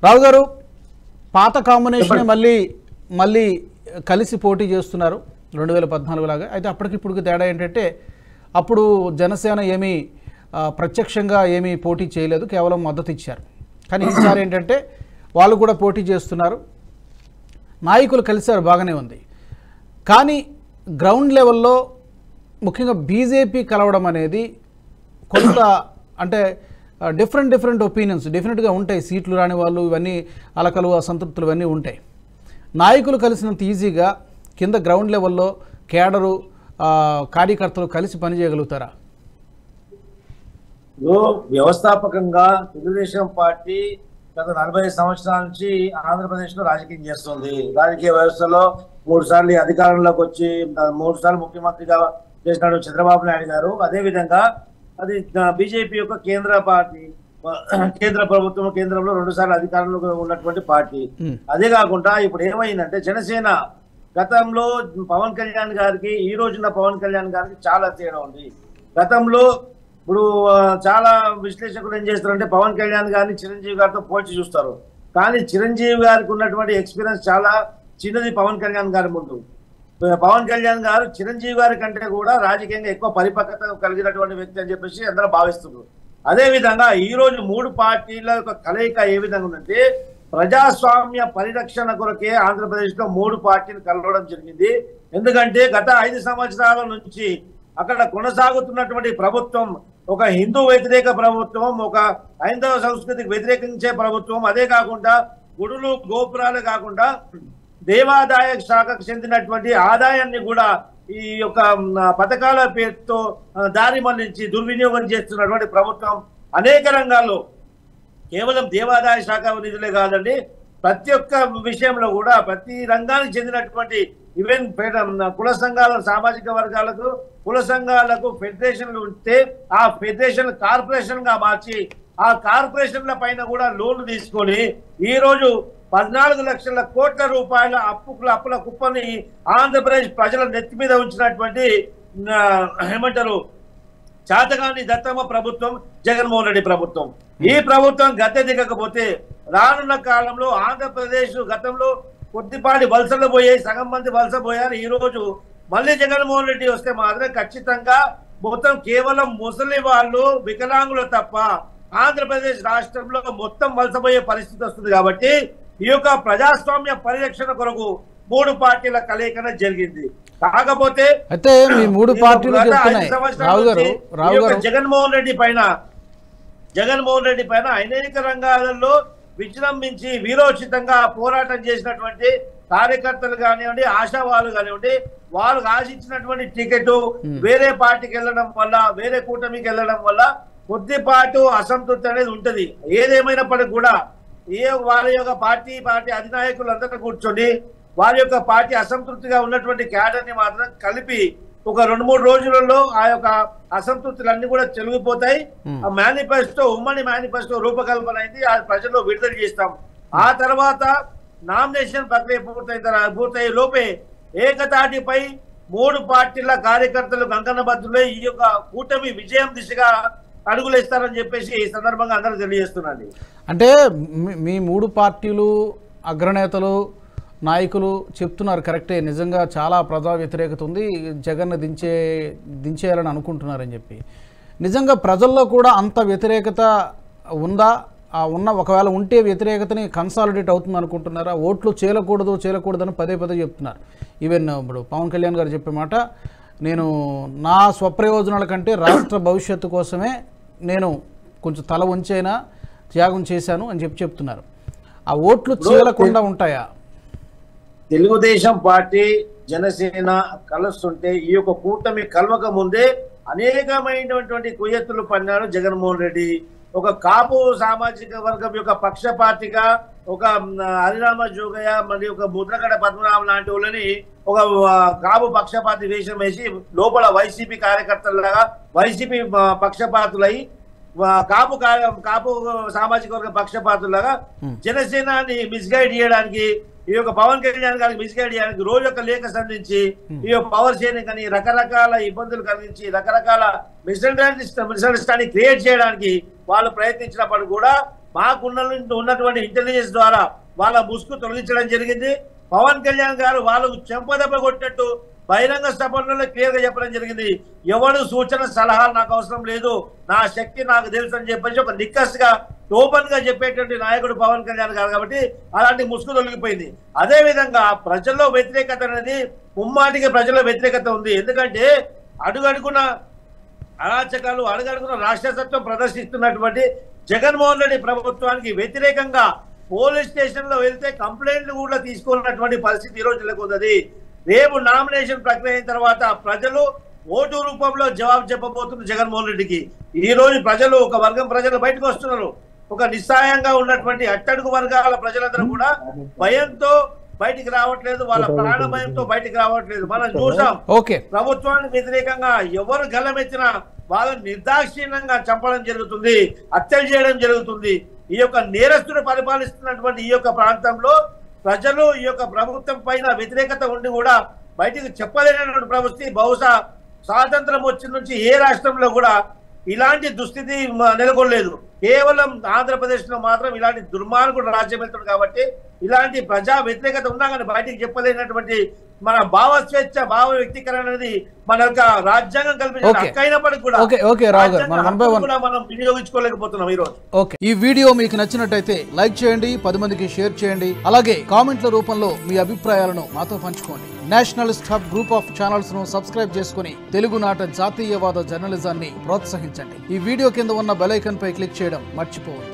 రావు గారు పాత కాంబినేషన్ మళ్ళీ మళ్ళీ కలిసి పోటీ చేస్తున్నారు రెండు వేల పద్నాలుగు లాగా అయితే అప్పటికిప్పుడు తేడా ఏంటంటే అప్పుడు జనసేన ఏమీ ఆ, ప్రత్యక్షంగా ఏమీ పోటీ చేయలేదు కేవలం మద్దతు ఇచ్చారు కానీ ఈసారి ఏంటంటే వాళ్ళు కూడా పోటీ చేస్తున్నారు నాయకులు కలిశారు బాగానే ఉంది కానీ గ్రౌండ్ లెవెల్లో ముఖ్యంగా బీజేపీ కలవడం అనేది కొంత అంటే డిఫరెంట్ డిఫరెంట్ ఒపీనియన్స్ డెఫినెట్గా ఉంటాయి సీట్లు రాని వాళ్ళు ఇవన్నీ అలకలు అసంతృప్తులు ఇవన్నీ ఉంటాయి నాయకులు కలిసినంత ఈజీగా కింద గ్రౌండ్ లెవెల్లో కేడరు ఆ, కార్యకర్తలు కలిసి పనిచేయగలుగుతారా ఇప్పుడు వ్యవస్థాపకంగా తెలుగుదేశం పార్టీ గత నలభై సంవత్సరాల నుంచి ఆంధ్రప్రదేశ్ లో రాజకీయం చేస్తుంది రాజకీయ వ్యవస్థలో మూడు సార్లు అధికారంలోకి వచ్చి మూడు సార్లు ముఖ్యమంత్రిగా చేసినాడు చంద్రబాబు నాయుడు గారు అదే విధంగా అది బీజేపీ యొక్క కేంద్ర పార్టీ కేంద్ర ప్రభుత్వం కేంద్రంలో రెండు సార్లు అధికారంలో ఉన్నటువంటి పార్టీ మ్. అదే కాకుండా ఇప్పుడు ఏమైందంటే జనసేన గతంలో పవన్ కళ్యాణ్ గారికి ఈ రోజున పవన్ కళ్యాణ్ గారికి చాలా తేడా ఉంది గతంలో ఇప్పుడు ఆ, చాలా విశ్లేషకులు ఏం చేస్తారంటే పవన్ కళ్యాణ్ గారిని చిరంజీవి గారితో పోల్చి చూస్తారు కానీ చిరంజీవి గారికి ఉన్నటువంటి ఎక్స్పీరియన్స్ చాలా చిన్నది పవన్ కళ్యాణ్ గారి ముందు పవన్ కళ్యాణ్ గారు చిరంజీవి గారి కంటే కూడా రాజకీయంగా ఎక్కువ పరిపక్వత కలిగినటువంటి వ్యక్తి అని చెప్పేసి అందరూ భావిస్తున్నారు అదే విధంగా ఈ రోజు మూడు పార్టీల యొక్క కలయిక ఏ విధంగా ఉందంటే ప్రజాస్వామ్య పరిరక్షణ కొరకే ఆంధ్రప్రదేశ్ లో మూడు పార్టీలు కలవడం జరిగింది ఎందుకంటే గత ఐదు సంవత్సరాల నుంచి అక్కడ కొనసాగుతున్నటువంటి ప్రభుత్వం ఒక హిందూ వ్యతిరేక ప్రభుత్వం ఒక హైందవ సంస్కృతికి వ్యతిరేకించే ప్రభుత్వం అదే కాకుండా గుడులు గోపురాలు కాకుండా దేవాదాయ శాఖకు చెందినటువంటి ఆదాయాన్ని కూడా ఈ యొక్క మ్, పథకాల పేరుతో ఆ, దారి మళ్లించి దుర్వినియోగం చేస్తున్నటువంటి ప్రభుత్వం అనేక రంగాల్లో కేవలం దేవాదాయ శాఖ నిధులే కాదండి ప్రతి ఒక్క విషయంలో కూడా ప్రతి రంగానికి చెందినటువంటి ఈవెన్ పేద- కుల సంఘాల సామాజిక వర్గాలకు కుల సంఘాలకు ఫెడరేషన్లు ఉంటే ఆ ఫెడరేషన్ కార్పొరేషన్ గా మార్చి ఆ కార్పొరేషన్ల పైన కూడా లోన్లు తీసుకొని ఈ రోజు పద్నాలుగు లక్షల కోట్ల రూపాయల అప్పుల అప్పుల కుప్పని ఆంధ్రప్రదేశ్ ప్రజల నెత్తి మీద ఉంచినటువంటి ఆ, ఏమంటారు చాతగాని దత్తమ్మ ప్రభుత్వం జగన్మోహన్ రెడ్డి ప్రభుత్వం ఈ ప్రభుత్వం గద్దె దిగకపోతే రానున్న కాలంలో ఆంధ్రప్రదేశ్ గతంలో కొద్దిపాటి వలసలు పోయాయి సగం మంది వలస పోయారు ఈ రోజు మళ్ళీ జగన్మోహన్ రెడ్డి వస్తే మాత్రం ఖచ్చితంగా మొత్తం కేవలం ముసలి వాళ్ళు వికలాంగులు తప్ప ఆంధ్రప్రదేశ్ రాష్ట్రంలో మొత్తం వలసపోయే పరిస్థితి వస్తుంది కాబట్టి ఈ యొక్క ప్రజాస్వామ్య పరిరక్షణ కొరకు మూడు పార్టీల కలయికన జరిగింది కాకపోతే అయితే మీ మూడు పార్టీలు గత ఐదు చెప్తున్నాయి సంవత్సరాల రావు గారు నుంచి రావు ఈ యొక్క గారు జగన్మోహన్ రెడ్డి పైన జగన్మోహన్ రెడ్డి పైన అనేక రంగాలలో విజృంభించి వీరోచితంగా పోరాటం చేసినటువంటి కార్యకర్తలు కానివ్వండి ఆశావాలు కానివ్వండి వాళ్ళకు ఆశించినటువంటి టికెట్ వేరే పార్టీకి వెళ్ళడం వల్ల వేరే కూటమికి వెళ్ళడం వల్ల కొద్దిపాటు అసంతృప్తి అనేది ఉంటది ఏదేమైనప్పటికీ కూడా ఏ వాళ్ళ యొక్క పార్టీ పార్టీ అధినాయకులు అందరూ కూర్చొని వారి యొక్క పార్టీ అసంతృప్తిగా ఉన్నటువంటి క్యాడర్ ని మాత్రం కలిపి ఒక రెండు మూడు రోజులలో ఆ యొక్క అసంతృప్తులన్నీ కూడా చెలిగిపోతాయి ఆ మేనిఫెస్టో ఉమ్మడి మేనిఫెస్టో రూపకల్పన అయింది ఆ ప్రజల్లో విడుదల చేస్తాం ఆ తర్వాత నామినేషన్ ప్రక్రియ పూర్తయిన తర్వాత పూర్తయ్యే లోపే ఏకతాటిపై మూడు పార్టీల కార్యకర్తలు కంకణబద్దులై ఈ యొక్క కూటమి విజయం దిశగా అడుగులేస్తారని చెప్పేసి ఈ సందర్భంగా అందరూ తెలియజేస్తున్నాను అంటే మీ- మీ మూడు పార్టీలు అగ్రనేతలు నాయకులు చెప్తున్నారు కరెక్టే నిజంగా చాలా ప్రజా వ్యతిరేకత ఉంది జగన్ దించే దించేయాలని అనుకుంటున్నారని చెప్పి నిజంగా ప్రజల్లో కూడా అంత వ్యతిరేకత ఉందా ఆ ఉన్న ఒకవేళ ఉంటే వ్యతిరేకతని కన్సాలిడేట్ అవుతుంది అనుకుంటున్నారా ఓట్లు చేయకూడదు చేయకూడదని పదే పదే చెప్తున్నారు ఈవెన్ ఇప్పుడు పవన్ కళ్యాణ్ గారు చెప్పే మాట నేను నా స్వప్రయోజనాల కంటే రాష్ట్ర భవిష్యత్తు కోసమే నేను కొంచెం తల వంచైనా త్యాగం చేశాను అని చెప్పి చెప్తున్నారు ఆ ఓట్లు చీలకుండా ఉంటాయా తెలుగుదేశం పార్టీ జనసేన కలుస్తుంటే ఈ యొక్క కూటమి కలవక ముందే అనేకమైనటువంటి కుయ్యత్తులు పన్నాడు జగన్మోహన్ రెడ్డి ఒక కాపు సామాజిక వర్గం యొక్క పక్షపాతిగా ఒక మ్, హరిరామ జోగయ్య మరి ఒక ముద్రగడ పద్మనాభం లాంటి వాళ్ళని ఒక ఆ, కాపు పక్షపాతి వేషం వేసి లోపల వైసీపీ కార్యకర్తలాగా వైసీపీ ఆ, పక్షపాతులై ఆ, కాపు కా- కాపు సామాజిక వర్గ పక్షపాతులాగా జనసేనాని మిస్గైడ్ చేయడానికి ఈ యొక్క పవన్ కళ్యాణ్ గారికి మిస్గైడ్ చేయడానికి రోజు ఒక లేఖ సంధించి ఈ యొక్క పవర్ షేరింగ్ అని రకరకాల ఇబ్బందులు కలిగించి రకరకాల మిస్అండర్స్టాండింగ్ మిస్అండర్స్టాండింగ్ క్రియేట్ చేయడానికి వాళ్ళు ప్రయత్నించినప్పుడు కూడా మాకున్న ఉన్నటువంటి ఇంటెలిజెన్స్ ద్వారా వాళ్ళ ముసుగు తొలగించడం జరిగింది పవన్ కళ్యాణ్ గారు వాళ్ళకు చెంపదెబ్బ కొట్టినట్టు బహిరంగ సభల్లో క్లియర్ గా చెప్పడం జరిగింది ఎవరు సూచన సలహాలు నాకు అవసరం లేదు నా శక్తి నాకు తెలుసు అని చెప్పేసి ఒక నిక్కస్ గా ఓపెన్ గా చెప్పేటువంటి నాయకుడు పవన్ కళ్యాణ్ గారు కాబట్టి అలాంటి ముసుగు తొలగిపోయింది అదే విధంగా ప్రజల్లో వ్యతిరేకత అనేది ముమ్మాటికి ప్రజల్లో వ్యతిరేకత ఉంది ఎందుకంటే అడుగడుగున అరాచకాలు అడుగడుగున రాక్షసత్వం ప్రదర్శిస్తున్నటువంటి జగన్మోహన్ రెడ్డి ప్రభుత్వానికి వ్యతిరేకంగా పోలీస్ స్టేషన్ లో వెళ్తే కంప్లైంట్లు కూడా తీసుకున్నటువంటి పరిస్థితి ఈ రోజు నెలకొంది రేపు నామినేషన్ ప్రక్రియ అయిన తర్వాత ప్రజలు ఓటు రూపంలో జవాబు చెప్పబోతున్నారు జగన్మోహన్ రెడ్డికి ఈ రోజు ప్రజలు ఒక వర్గం ప్రజలు బయటకు వస్తున్నారు ఒక నిస్సాయంగా ఉన్నటువంటి అట్టడుగు వర్గాల ప్రజలందరూ కూడా భయంతో బయటికి రావట్లేదు వాళ్ళ ప్రాణ భయంతో బయటికి రావట్లేదు మనం చూసాం ఓకే ప్రభుత్వానికి వ్యతిరేకంగా ఎవరు గల్లమెత్తినా వాళ్ళని నిర్దాక్షిణ్యంగా చంపడం జరుగుతుంది హత్యలు చేయడం జరుగుతుంది ఈ యొక్క నేరస్తుడు పరిపాలిస్తున్నటువంటి ఈ యొక్క ప్రాంతంలో ప్రజలు ఈ యొక్క ప్రభుత్వం పైన వ్యతిరేకత ఉండి కూడా బయటికి చెప్పలేనటువంటి పరిస్థితి బహుశా స్వాతంత్రం వచ్చిన నుంచి ఏ రాష్ట్రంలో కూడా ఇలాంటి దుస్థితి మ- నెలకొనలేదు కేవలం ఆంధ్రప్రదేశ్ లో మాత్రం ఇలాంటి దుర్మార్గుడు రాజ్యం వెళ్తుంది కాబట్టి ఇలాంటి ప్రజా వ్యతిరేకత ఉన్నా కానీ బయటికి చెప్పలేనటువంటి మన భావ స్వేచ్ఛ భావ వ్యక్తీకరణ అనేది మన యొక్క రాజ్యాంగం కల్పించిన Okay. హక్కు అయినప్పటికీ కూడా Okay, okay, రావు గారు. మన రాజ్యాంగ one by one. హక్కును కూడా మనం వినియోగించుకోలేకపోతున్నాం ఈ రోజు ఓకే ఈ వీడియో మీకు నచ్చినట్టయితే లైక్ చేయండి పది మందికి షేర్ చేయండి అలాగే కామెంట్ల రూపంలో మీ అభిప్రాయాలను మాతో పంచుకోండి nationalist hub group of channels ను సబ్స్క్రైబ్ చేసుకుని తెలుగునాట జాతీయవాద జర్నలిజాన్ని ప్రోత్సహించండి ఈ వీడియో కింద ఉన్న బెల్ ఐకాన్ పై క్లిక్ చేయడం మర్చిపోవద్దు